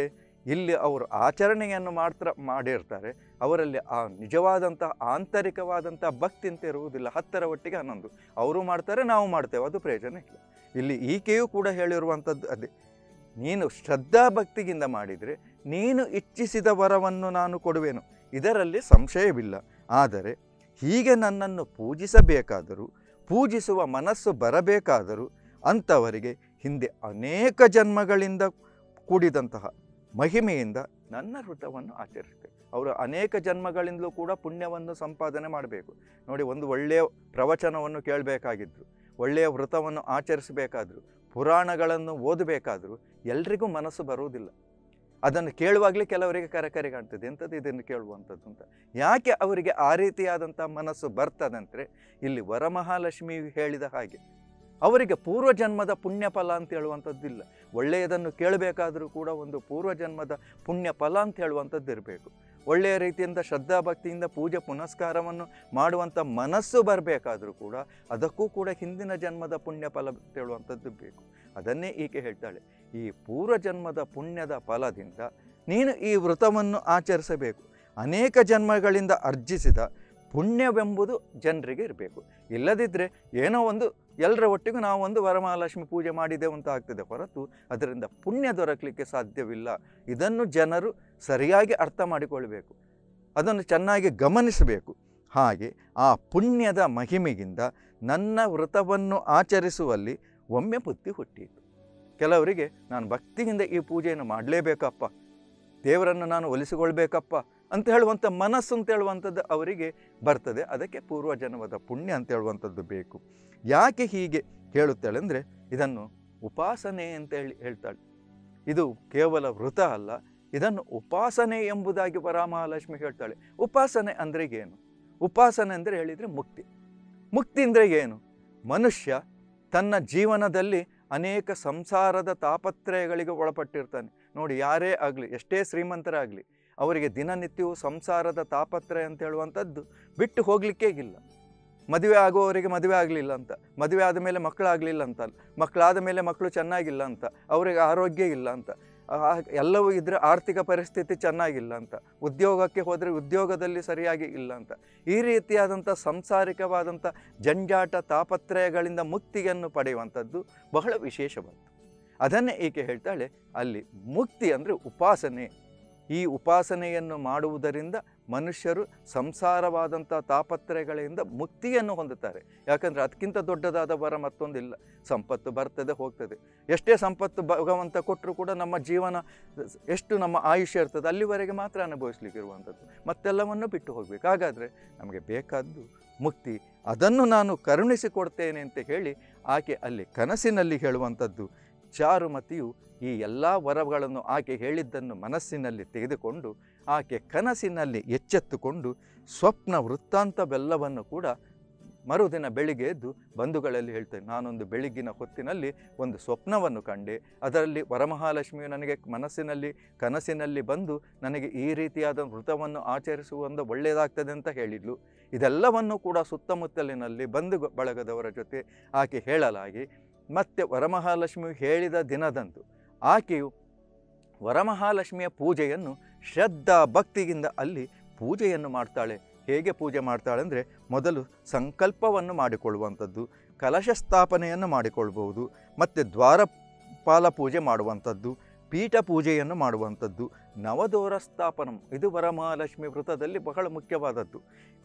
ಇಲ್ಲಿ ಅವರು ಆಚರಣೆಯನ್ನು ಮಾತ್ರ ಮಾಡಿರ್ತಾರೆ ಅವರಲ್ಲಿ ಆ ನಿಜವಾದಂಥ ಆಂತರಿಕವಾದಂಥ ಭಕ್ತಿ ಅಂತ ಇರುವುದಿಲ್ಲ ಹತ್ತರ ಒಟ್ಟಿಗೆ ಹನ್ನೊಂದು ಅವರು ಮಾಡ್ತಾರೆ ನಾವು ಮಾಡ್ತೇವೆ ಅದು ಪ್ರಯೋಜನ ಇಲ್ಲ ಇಲ್ಲಿ ಈಕೆಯೂ ಕೂಡ ಹೇಳಿರುವಂಥದ್ದು ಅದೇ ನೀನು ಶ್ರದ್ಧಾ ಭಕ್ತಿಗಿಂದ ಮಾಡಿದರೆ ನೀನು ಇಚ್ಛಿಸಿದ ವರವನ್ನು ನಾನು ಕೊಡುವೆನು ಇದರಲ್ಲಿ ಸಂಶಯವಿಲ್ಲ ಆದರೆ ಹೀಗೆ ನನ್ನನ್ನು ಪೂಜಿಸಬೇಕಾದರೂ ಪೂಜಿಸುವ ಮನಸ್ಸು ಬರಬೇಕಾದರೂ ಅಂಥವರಿಗೆ ಹಿಂದೆ ಅನೇಕ ಜನ್ಮಗಳಿಂದ ಕೂಡಿದಂತಹ ಮಹಿಮೆಯಿಂದ ನನ್ನ ವೃತವನ್ನು ಆಚರಿಸ್ತೇವೆ ಅವರು ಅನೇಕ ಜನ್ಮಗಳಿಂದಲೂ ಕೂಡ ಪುಣ್ಯವನ್ನು ಸಂಪಾದನೆ ಮಾಡಬೇಕು ನೋಡಿ ಒಂದು ಒಳ್ಳೆಯ ಪ್ರವಚನವನ್ನು ಕೇಳಬೇಕಾಗಿದ್ರು ಒಳ್ಳೆಯ ವೃತವನ್ನು ಆಚರಿಸಬೇಕಾದ್ರು ಪುರಾಣಗಳನ್ನು ಓದಬೇಕಾದರೂ ಎಲ್ರಿಗೂ ಮನಸ್ಸು ಬರುವುದಿಲ್ಲ ಅದನ್ನು ಕೇಳುವಾಗಲೇ ಕೆಲವರಿಗೆ ಕರಕರೆ ಕಾಣ್ತದೆ ಎಂಥದ್ದು ಇದನ್ನು ಕೇಳುವಂಥದ್ದು ಅಂತ ಯಾಕೆ ಅವರಿಗೆ ಆ ರೀತಿಯಾದಂಥ ಮನಸ್ಸು ಬರ್ತದಂದರೆ ಇಲ್ಲಿ ವರಮಹಾಲಕ್ಷ್ಮಿ ಹೇಳಿದ ಹಾಗೆ ಅವರಿಗೆ ಪೂರ್ವಜನ್ಮದ ಪುಣ್ಯ ಫಲ ಅಂತ ಹೇಳುವಂಥದ್ದಿಲ್ಲ ಒಳ್ಳೆಯದನ್ನು ಕೇಳಬೇಕಾದರೂ ಕೂಡ ಒಂದು ಪೂರ್ವಜನ್ಮದ ಪುಣ್ಯ ಫಲ ಅಂತ ಹೇಳುವಂಥದ್ದು ಇರಬೇಕು ಒಳ್ಳೆಯ ರೀತಿಯಿಂದ ಶ್ರದ್ಧಾಭಕ್ತಿಯಿಂದ ಪೂಜೆ ಪುನಸ್ಕಾರವನ್ನು ಮಾಡುವಂಥ ಮನಸ್ಸು ಬರಬೇಕಾದರೂ ಕೂಡ ಅದಕ್ಕೂ ಕೂಡ ಹಿಂದಿನ ಜನ್ಮದ ಪುಣ್ಯ ಫಲ ಅಂತ ಹೇಳುವಂಥದ್ದು ಬೇಕು ಅದನ್ನೇ ಈಕೆ ಹೇಳ್ತಾಳೆ ಈ ಪೂರ್ವಜನ್ಮದ ಪುಣ್ಯದ ಫಲದಿಂದ ನೀನು ಈ ವೃತವನ್ನು ಆಚರಿಸಬೇಕು ಅನೇಕ ಜನ್ಮಗಳಿಂದ ಅರ್ಜಿಸಿದ ಪುಣ್ಯವೆಂಬುದು ಜನರಿಗೆ ಇರಬೇಕು ಇಲ್ಲದಿದ್ದರೆ ಏನೋ ಒಂದು ಎಲ್ಲರ ಒಟ್ಟಿಗೂ ನಾವು ಒಂದು ವರಮಹಾಲಕ್ಷ್ಮಿ ಪೂಜೆ ಮಾಡಿದೆವು ಅಂತ ಆಗ್ತದೆ ಹೊರತು ಅದರಿಂದ ಪುಣ್ಯ ದೊರಕಲಿಕ್ಕೆ ಸಾಧ್ಯವಿಲ್ಲ ಇದನ್ನು ಜನರು ಸರಿಯಾಗಿ ಅರ್ಥ ಮಾಡಿಕೊಳ್ಬೇಕು ಅದನ್ನು ಚೆನ್ನಾಗಿ ಗಮನಿಸಬೇಕು ಹಾಗೆ ಆ ಪುಣ್ಯದ ಮಹಿಮೆಗಿಂದ ನನ್ನ ವ್ರತವನ್ನು ಆಚರಿಸುವಲ್ಲಿ ಒಮ್ಮೆ ಬುದ್ಧಿ ಹುಟ್ಟಿತು ಕೆಲವರಿಗೆ ನಾನು ಭಕ್ತಿಯಿಂದ ಈ ಪೂಜೆಯನ್ನು ಮಾಡಲೇಬೇಕಪ್ಪ ದೇವರನ್ನು ನಾನು ಒಲಿಸಿಕೊಳ್ಬೇಕಪ್ಪ ಅಂತ ಹೇಳುವಂಥ ಮನಸ್ಸು ಅಂತ ಹೇಳುವಂಥದ್ದು ಅವರಿಗೆ ಬರ್ತದೆ ಅದಕ್ಕೆ ಪೂರ್ವಜನ್ಮದ ಪುಣ್ಯ ಅಂತ ಹೇಳುವಂಥದ್ದು ಬೇಕು ಯಾಕೆ ಹೀಗೆ ಹೇಳುತ್ತಾಳೆ ಅಂದರೆ ಇದನ್ನು ಉಪಾಸನೆ ಅಂತ ಹೇಳಿ ಹೇಳ್ತಾಳೆ ಇದು ಕೇವಲ ವೃತ ಅಲ್ಲ ಇದನ್ನು ಉಪಾಸನೆ ಎಂಬುದಾಗಿ ವರಮಹಾಲಕ್ಷ್ಮಿ ಹೇಳ್ತಾಳೆ ಉಪಾಸನೆ ಅಂದರೆ ಏನು ಉಪಾಸನೆ ಅಂದರೆ ಹೇಳಿದರೆ ಮುಕ್ತಿ ಮುಕ್ತಿ ಅಂದರೆ ಏನು ಮನುಷ್ಯ ತನ್ನ ಜೀವನದಲ್ಲಿ ಅನೇಕ ಸಂಸಾರದ ತಾಪತ್ರಯಗಳಿಗೆ ಒಳಪಟ್ಟಿರ್ತಾನೆ ನೋಡಿ ಯಾರೇ ಆಗಲಿ ಎಷ್ಟೇ ಶ್ರೀಮಂತರಾಗಲಿ ಅವರಿಗೆ ದಿನನಿತ್ಯವೂ ಸಂಸಾರದ ತಾಪತ್ರಯ ಅಂತ ಹೇಳುವಂಥದ್ದು ಬಿಟ್ಟು ಹೋಗಲಿಕ್ಕೇ ಇಲ್ಲ ಮದುವೆ ಆಗುವವರಿಗೆ ಮದುವೆ ಆಗಲಿಲ್ಲ ಅಂತ ಮದುವೆ ಆದ ಮೇಲೆ ಮಕ್ಕಳಾಗಲಿಲ್ಲ ಅಂತ ಮಕ್ಕಳಾದ ಮೇಲೆ ಮಕ್ಕಳು ಚೆನ್ನಾಗಿಲ್ಲ ಅಂತ ಅವರಿಗೆ ಆರೋಗ್ಯ ಇಲ್ಲ ಅಂತ ಆ- ಎಲ್ಲವೂ ಇದ್ದರೆ ಆರ್ಥಿಕ ಪರಿಸ್ಥಿತಿ ಚೆನ್ನಾಗಿಲ್ಲ ಅಂತ ಉದ್ಯೋಗಕ್ಕೆ ಹೋದರೆ ಉದ್ಯೋಗದಲ್ಲಿ ಸರಿಯಾಗಿ ಇಲ್ಲ ಅಂತ ಈ ರೀತಿಯಾದಂಥ ಸಂಸಾರಿಕವಾದಂಥ ಜಂಜಾಟ ತಾಪತ್ರಯಗಳಿಂದ ಮುಕ್ತಿಯನ್ನು ಪಡೆಯುವಂಥದ್ದು ಬಹಳ ವಿಶೇಷವಾದ್ದು ಅದನ್ನೇ ಈಕೆ ಹೇಳ್ತಾಳೆ ಅಲ್ಲಿ ಮುಕ್ತಿ ಅಂದರೆ ಉಪಾಸನೆ ಈ ಉಪಾಸನೆಯನ್ನು ಮಾಡುವುದರಿಂದ ಮನುಷ್ಯರು ಸಂಸಾರವಾದಂಥ ತಾಪತ್ರಯಗಳಿಂದ ಮುಕ್ತಿಯನ್ನು ಹೊಂದುತ್ತಾರೆ ಯಾಕಂದರೆ ಅದಕ್ಕಿಂತ ದೊಡ್ಡದಾದ ವರ ಮತ್ತೊಂದಿಲ್ಲ ಸಂಪತ್ತು ಬರ್ತದೆ ಹೋಗ್ತದೆ ಎಷ್ಟೇ ಸಂಪತ್ತು ಭಗವಂತ ಕೊಟ್ಟರೂ ಕೂಡ ನಮ್ಮ ಜೀವನ ಎಷ್ಟು ನಮ್ಮ ಆಯುಷ್ಯ ಇರ್ತದೆ ಅಲ್ಲಿವರೆಗೆ ಮಾತ್ರ ಅನುಭವಿಸ್ಲಿಕ್ಕೆ ಇರುವಂಥದ್ದು ಮತ್ತೆಲ್ಲವನ್ನು ಬಿಟ್ಟು ಹೋಗಬೇಕು ಹಾಗಾದರೆ ನಮಗೆ ಬೇಕಾದ್ದು ಮುಕ್ತಿ ಅದನ್ನು ನಾನು ಕರುಣಿಸಿಕೊಡ್ತೇನೆ ಅಂತ ಹೇಳಿ ಆಕೆ ಅಲ್ಲಿ ಕನಸಿನಲ್ಲಿ ಹೇಳುವಂಥದ್ದು ಚಾರುಮತಿಯು ಈ ಎಲ್ಲ ವರಗಳನ್ನು ಆಕೆ ಹೇಳಿದ್ದನ್ನು ಮನಸ್ಸಿನಲ್ಲಿ ತೆಗೆದುಕೊಂಡು ಆಕೆ ಕನಸಿನಲ್ಲಿ ಎಚ್ಚೆತ್ತುಕೊಂಡು ಸ್ವಪ್ನ ವೃತ್ತಾಂತವೆಲ್ಲವನ್ನು ಕೂಡ ಮರುದಿನ ಬೆಳಿಗ್ಗೆ ಎದ್ದು ಬಂಧುಗಳಲ್ಲಿ ಹೇಳ್ತೇನೆ ನಾನೊಂದು ಬೆಳಿಗ್ಗಿನ ಹೊತ್ತಿನಲ್ಲಿ ಒಂದು ಸ್ವಪ್ನವನ್ನು ಕಂಡೆ ಅದರಲ್ಲಿ ವರಮಹಾಲಕ್ಷ್ಮಿಯು ನನಗೆ ಮನಸ್ಸಿನಲ್ಲಿ ಕನಸಿನಲ್ಲಿ ಬಂದು ನನಗೆ ಈ ರೀತಿಯಾದ ವೃತವನ್ನು ಆಚರಿಸುವಂಥ ಒಳ್ಳೆಯದಾಗ್ತದೆ ಅಂತ ಹೇಳಿದ್ಲು ಇದೆಲ್ಲವನ್ನು ಕೂಡ ಸುತ್ತಮುತ್ತಲಿನಲ್ಲಿ ಬಂಧು ಬಳಗದವರ ಜೊತೆ ಆಕೆ ಹೇಳಲಾಗಿ ಮತ್ತು ವರಮಹಾಲಕ್ಷ್ಮಿಯು ಹೇಳಿದ ದಿನದಂದು ಆಕೆಯು ವರಮಹಾಲಕ್ಷ್ಮಿಯ ಪೂಜೆಯನ್ನು ಶ್ರದ್ಧಾ ಭಕ್ತಿಯಿಂದ ಅಲ್ಲಿ ಪೂಜೆಯನ್ನು ಮಾಡ್ತಾಳೆ ಹೇಗೆ ಪೂಜೆ ಮಾಡ್ತಾಳೆ ಅಂದರೆ ಮೊದಲು ಸಂಕಲ್ಪವನ್ನು ಮಾಡಿಕೊಳ್ಳುವಂಥದ್ದು ಕಲಶ ಸ್ಥಾಪನೆಯನ್ನು ಮಾಡಿಕೊಳ್ಬಹುದು ಮತ್ತು ದ್ವಾರಪಾಲ ಪೂಜೆ ಮಾಡುವಂಥದ್ದು ಪೀಠ ಪೂಜೆಯನ್ನು ಮಾಡುವಂಥದ್ದು ನವದೋರ ಸ್ಥಾಪನ ಇದು ವರಮಹಾಲಕ್ಷ್ಮಿ ವೃತದಲ್ಲಿ ಬಹಳ ಮುಖ್ಯವಾದದ್ದು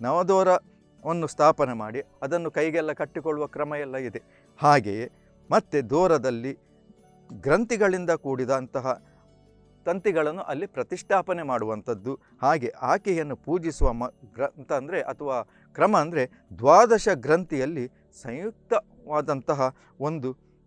ನವದೋರವನ್ನು ಸ್ಥಾಪನೆ ಮಾಡಿ ಅದನ್ನು ಕೈಗೆಲ್ಲ ಕಟ್ಟಿಕೊಳ್ಳುವ ಕ್ರಮ ಎಲ್ಲ ಇದೆ ಹಾಗೆಯೇ ಮತ್ತು ದೂರದಲ್ಲಿ ಗ್ರಂಥಿಗಳಿಂದ ಕೂಡಿದಂತಹ ತಂತಿಗಳನ್ನು ಅಲ್ಲಿ ಪ್ರತಿಷ್ಠಾಪನೆ ಮಾಡುವಂಥದ್ದು ಹಾಗೆ ಆಕೆಯನ್ನು ಪೂಜಿಸುವ ಮ ಗ್ರಂಥ ಅಂದರೆ ಅಥವಾ ಕ್ರಮ ಅಂದರೆ ದ್ವಾದಶ ಗ್ರಂಥಿಯಲ್ಲಿ ಸಂಯುಕ್ತವಾದಂತಹ ಒಂದು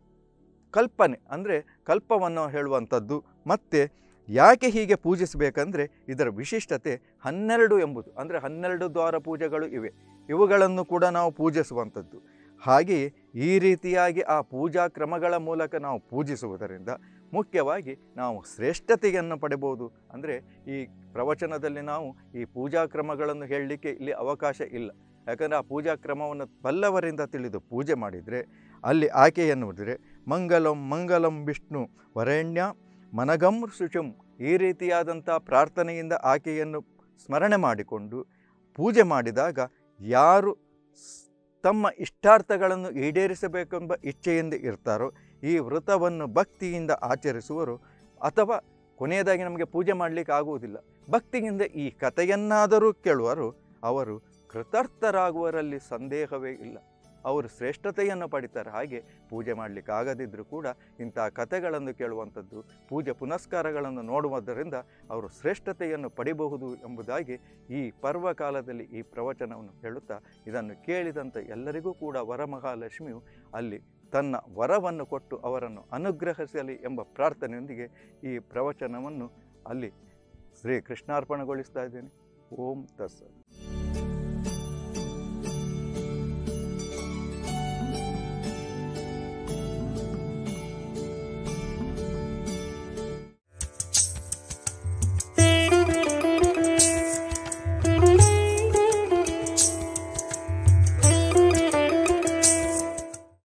ಕಲ್ಪನೆ ಅಂದರೆ ಕಲ್ಪವನ್ನು ಹೇಳುವಂಥದ್ದು ಮತ್ತು ಯಾಕೆ ಹೀಗೆ ಪೂಜಿಸಬೇಕಂದ್ರೆ ಇದರ ವಿಶಿಷ್ಟತೆ ಹನ್ನೆರಡು ಎಂಬುದು ಅಂದರೆ ಹನ್ನೆರಡು ದ್ವಾರ ಪೂಜೆಗಳು ಇವೆ ಇವುಗಳನ್ನು ಕೂಡ ನಾವು ಪೂಜಿಸುವಂಥದ್ದು ಹಾಗೆಯೇ ಈ ರೀತಿಯಾಗಿ ಆ ಪೂಜಾ ಕ್ರಮಗಳ ಮೂಲಕ ನಾವು ಪೂಜಿಸುವುದರಿಂದ ಮುಖ್ಯವಾಗಿ ನಾವು ಶ್ರೇಷ್ಠತೆಯನ್ನು ಪಡೆಬೋದು ಅಂದರೆ ಈ ಪ್ರವಚನದಲ್ಲಿ ನಾವು ಈ ಪೂಜಾ ಕ್ರಮಗಳನ್ನು ಹೇಳಲಿಕ್ಕೆ ಇಲ್ಲಿ ಅವಕಾಶ ಇಲ್ಲ ಯಾಕಂದರೆ ಆ ಪೂಜಾ ಕ್ರಮವನ್ನು ಬಲ್ಲವರಿಂದ ತಿಳಿದು ಪೂಜೆ ಮಾಡಿದರೆ ಅಲ್ಲಿ ಆಕೆ ಎನ್ನುವುದರೆ ಮಂಗಲಂ ಮಂಗಲಂ ವಿಷ್ಣು ವರೇಣ್ಯ ಮನಗಂ ಶುಚುಂ ಈ ರೀತಿಯಾದಂಥ ಪ್ರಾರ್ಥನೆಯಿಂದ ಆಕೆಯನ್ನು ಸ್ಮರಣೆ ಮಾಡಿಕೊಂಡು ಪೂಜೆ ಮಾಡಿದಾಗ ಯಾರು ಸ್- ತಮ್ಮ ಇಷ್ಟಾರ್ಥಗಳನ್ನು ಈಡೇರಿಸಬೇಕೆಂಬ ಇಚ್ಛೆಯಿಂದ ಇರ್ತಾರೋ ಈ ವ್ರತವನ್ನು ಭಕ್ತಿಯಿಂದ ಆಚರಿಸುವರು ಅಥವಾ ಕೊನೆಯದಾಗಿ ನಮಗೆ ಪೂಜೆ ಮಾಡಲಿಕ್ಕೆ ಆಗುವುದಿಲ್ಲ ಭಕ್ತಿಯಿಂದ ಈ ಕಥೆಯನ್ನಾದರೂ ಕೇಳುವರು ಅವರು ಕೃತಾರ್ಥರಾಗುವರಲ್ಲಿ ಸಂದೇಹವೇ ಇಲ್ಲ ಅವರು ಶ್ರೇಷ್ಠತೆಯನ್ನು ಪಡಿತಾರೆ ಹಾಗೆ ಪೂಜೆ ಮಾಡಲಿಕ್ಕೆ ಆಗದಿದ್ದರೂ ಕೂಡ ಇಂಥ ಕಥೆಗಳನ್ನು ಕೇಳುವಂಥದ್ದು ಪೂಜೆ ಪುನಸ್ಕಾರಗಳನ್ನು ನೋಡುವುದರಿಂದ ಅವರು ಶ್ರೇಷ್ಠತೆಯನ್ನು ಪಡಿಬಹುದು ಎಂಬುದಾಗಿ ಈ ಪರ್ವಕಾಲದಲ್ಲಿ ಈ ಪ್ರವಚನವನ್ನು ಹೇಳುತ್ತಾ ಇದನ್ನು ಕೇಳಿದಂಥ ಎಲ್ಲರಿಗೂ ಕೂಡ ವರಮಹಾಲಕ್ಷ್ಮಿಯು ಅಲ್ಲಿ ತನ್ನ ವರವನ್ನು ಕೊಟ್ಟು ಅವರನ್ನು ಅನುಗ್ರಹಿಸಲಿ ಎಂಬ ಪ್ರಾರ್ಥನೆಯೊಂದಿಗೆ ಈ ಪ್ರವಚನವನ್ನು ಅಲ್ಲಿ ಶ್ರೀ ಕೃಷ್ಣಾರ್ಪಣೆಗೊಳಿಸ್ತಾ ಇದ್ದೇನೆ ಓಂ ತಸ್ಸತ್